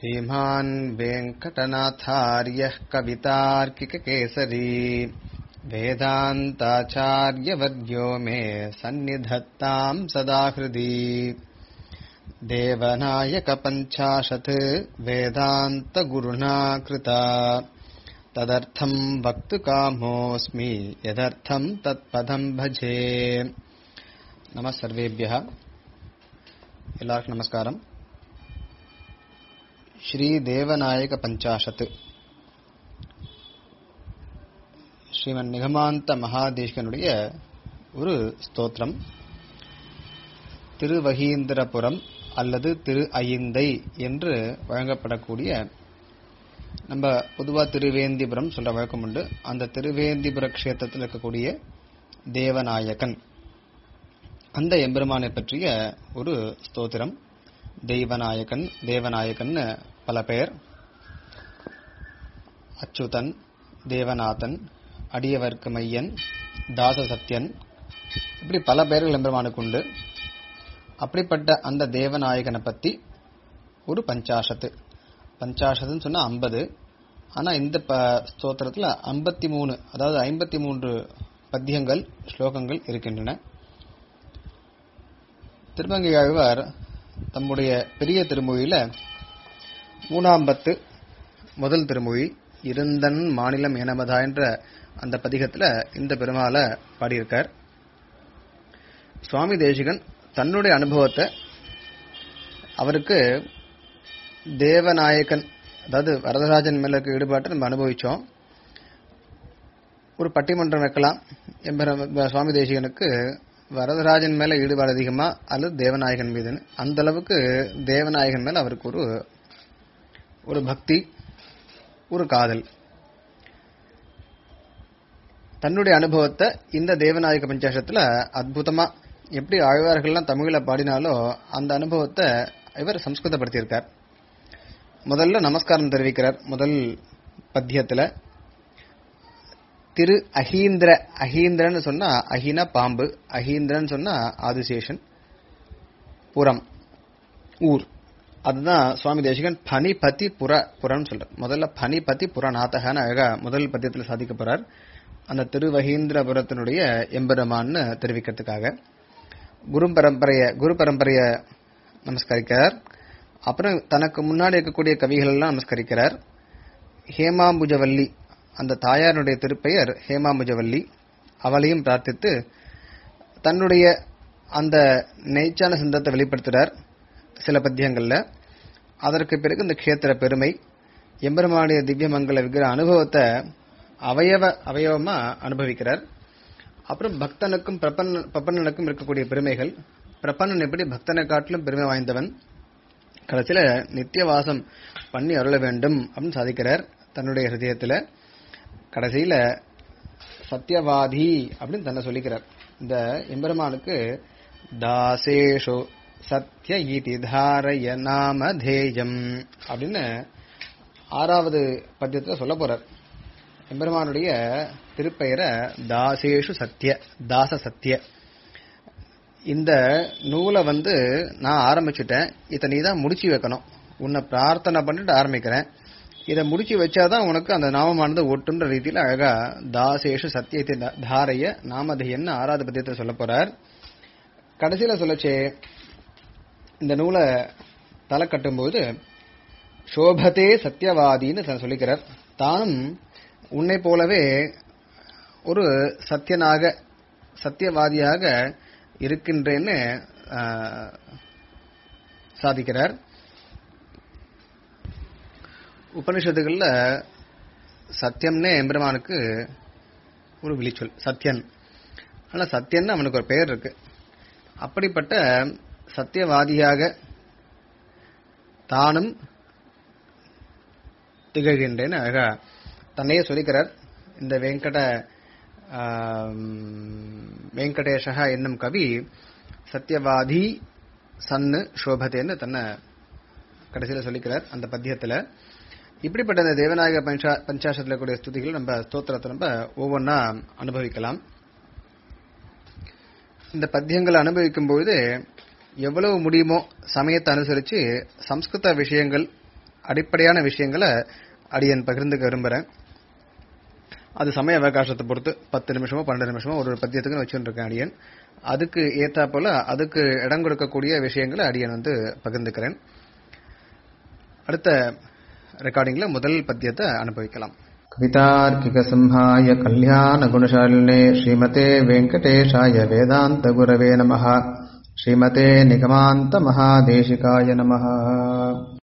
श्रीमान् वेङ्कटनाथार्यः कवितार्किककेसरी वेदान्ताचार्यवर्यो मे सन्निधत्ताम् सदा हृदि देवनायकपञ्चाशत् वेदान्तगुरुणा कृता तदर्थम् वक्तुकामोऽस्मि यदर्थम् तत्पदम् भजे नमः सर्वेभ्यः எல்லாருக்கும் நமஸ்காரம் ஸ்ரீ தேவநாயக பஞ்சாஷத் ஸ்ரீமன் நிகமாந்த மகாதேஷ்கனுடைய ஒரு ஸ்தோத்திரம் திருவகீந்திரபுரம் அல்லது திரு ஐந்தை என்று வழங்கப்படக்கூடிய நம்ம பொதுவா திருவேந்திபுரம் சொல்ற வழக்கம் உண்டு அந்த திருவேந்திபுர கஷேத்திரத்தில் இருக்கக்கூடிய தேவநாயகன் அந்த எம்பெருமானை பற்றிய ஒரு ஸ்தோத்திரம் தெய்வநாயகன் தேவநாயகன் பல பெயர் அச்சுதன் தேவநாதன் அடியவர்க்கு மையன் தாசசத்யன் இப்படி பல பெயர்கள் எம்பெருமானுக்கு உண்டு அப்படிப்பட்ட அந்த தேவநாயகனை பத்தி ஒரு பஞ்சாஷத்து பஞ்சாஷத்துன்னு சொன்னா ஐம்பது ஆனா இந்த ஸ்தோத்திரத்துல ஐம்பத்தி மூணு அதாவது ஐம்பத்தி மூன்று பத்தியங்கள் ஸ்லோகங்கள் இருக்கின்றன திருமங்கை ஆழ்வார் தம்முடைய பெரிய திருமொழியில மூணாம் பத்து முதல் திருமொழி இருந்தன் மாநிலம் ஏனமதா என்ற அந்த பதிகத்துல இந்த பெருமாளை பாடியிருக்கார் சுவாமி தேசிகன் தன்னுடைய அனுபவத்தை அவருக்கு தேவநாயகன் அதாவது வரதராஜன் மேல இருக்க ஈடுபாட்டை நம்ம அனுபவிச்சோம் ஒரு பட்டிமன்றம் வைக்கலாம் எம்பெரும் சுவாமி தேசிகனுக்கு வரதராஜன் மேல ஈடுபாடு அதிகமா அல்லது தேவநாயகன் மீதுன்னு அந்த அளவுக்கு தேவநாயகன் மேல அவருக்கு ஒரு ஒரு பக்தி ஒரு காதல் தன்னுடைய அனுபவத்தை இந்த தேவநாயக பஞ்சாசத்துல அற்புதமா எப்படி ஆழ்வார்கள்லாம் தமிழ்ல பாடினாலோ அந்த அனுபவத்தை இவர் சம்ஸ்கிருதப்படுத்தியிருக்கார் முதல்ல நமஸ்காரம் தெரிவிக்கிறார் முதல் பத்தியத்துல திரு அஹீந்திர அஹீந்திரன்னு சொன்னா அஹின பாம்பு அஹீந்திரன் சொன்னா ஆதிசேஷன் புறம் ஊர் அதுதான் சுவாமி தேசிகன் பனிபதி புற புறம்னு சொல்றார் முதல்ல பனிபதி புறநாதகன்னு அழகா முதல் பத்தியத்தில் சாதிக்க போறார் அந்த திருவகீந்திரபுரத்தினுடைய எம்பெருமான்னு தெரிவிக்கிறதுக்காக குரு பரம்பரைய குரு பரம்பரைய நமஸ்கரிக்கிறார் அப்புறம் தனக்கு முன்னாடி இருக்கக்கூடிய கவிகள் எல்லாம் நமஸ்கரிக்கிறார் ஹேமாம்புஜவல்லி அந்த தாயாருடைய திருப்பெயர் ஹேமாமுஜவல்லி அவளையும் பிரார்த்தித்து தன்னுடைய அந்த நெய்ச்சான சிந்தத்தை வெளிப்படுத்துறார் சில பத்தியங்கள்ல அதற்கு பிறகு இந்த கஷேத்திர பெருமை எம்பெருமானுடைய திவ்யமங்கல விக்கிர அனுபவத்தை அவயவ அவயவமா அனுபவிக்கிறார் அப்புறம் பக்தனுக்கும் பிரபன்னனுக்கும் இருக்கக்கூடிய பெருமைகள் பிரபன்னன் எப்படி பக்தனை காட்டிலும் பெருமை வாய்ந்தவன் கடைசியில நித்திய வாசம் பண்ணி அருள வேண்டும் அப்படின்னு சாதிக்கிறார் தன்னுடைய ஹிருதயத்துல கடைசியில சத்தியவாதி அப்படின்னு தன்னை சொல்லிக்கிறார் இந்த எம்பெருமானுக்கு தாசேஷு சத்ய இதி தாரய நாம தேயம் அப்படின்னு ஆறாவது பத்தியத்துல சொல்ல போறார் எம்பெருமானுடைய திருப்பெயரை தாசேஷு சத்ய தாச சத்ய இந்த நூலை வந்து நான் ஆரம்பிச்சுட்டேன் இதை நீ தான் முடிச்சு வைக்கணும் உன்னை பிரார்த்தனை பண்ணிட்டு ஆரம்பிக்கிறேன் இதை முடிச்சு வச்சாதான் உனக்கு அந்த நாமமானது ஒட்டுன்ற ரீதியில அழகா தாசேஷு சத்தியத்தை தாரைய நாமதையன்னு ஆறாவது பத்தியத்தை சொல்ல போறார் கடைசியில சொல்லச்சே இந்த நூலை தலை கட்டும்போது சோபத்தே சத்தியவாதின்னு சொல்லிக்கிறார் தானும் உன்னை போலவே ஒரு சத்தியனாக சத்தியவாதியாக இருக்கின்றேன்னு சாதிக்கிறார் உபனிஷத்துகள்ல சத்தியம்னே எம்பெருமானுக்கு ஒரு விழிச்சொல் சத்யன் ஆனா சத்யன் அவனுக்கு ஒரு பெயர் இருக்கு அப்படிப்பட்ட சத்தியவாதியாக தானும் திகழ்கின்றேன்னு அழகா தன்னையே சொல்லிக்கிறார் இந்த வெங்கட வெங்கடேஷா என்னும் கவி சத்தியவாதி சன்னு சோபத்தேன்னு தன்னை கடைசியில சொல்லிக்கிறார் அந்த பத்தியத்துல இப்படிப்பட்ட இந்த தேவநாயக பஞ்சா பஞ்சாசத்துல கூடிய ஸ்துதிகள் நம்ம ஸ்தோத்திரத்தை நம்ம ஒவ்வொன்றா அனுபவிக்கலாம் இந்த பத்தியங்களை அனுபவிக்கும் பொழுது எவ்வளவு முடியுமோ சமயத்தை அனுசரிச்சு சம்ஸ்கிருத விஷயங்கள் அடிப்படையான விஷயங்களை அடியன் பகிர்ந்துக்க விரும்புறேன் அது சமய அவகாசத்தை பொறுத்து பத்து நிமிஷமோ பன்னெண்டு நிமிஷமோ ஒரு ஒரு பத்தியத்துக்கு வச்சுட்டு இருக்கேன் அடியன் அதுக்கு ஏத்தா போல அதுக்கு இடம் கொடுக்கக்கூடிய விஷயங்களை அடியன் வந்து பகிர்ந்துக்கிறேன் அடுத்த ரெக்கார்டிங்ல முதல் பத்தியத்தை அனுபவிக்கலாம் कवितार्किकसंहाय कल्याणगुणशालिने श्रीमते वेङ्कटेशाय वेदान्तगुरवे नमः श्रीमते निगमान्तमहादेशिकाय नमः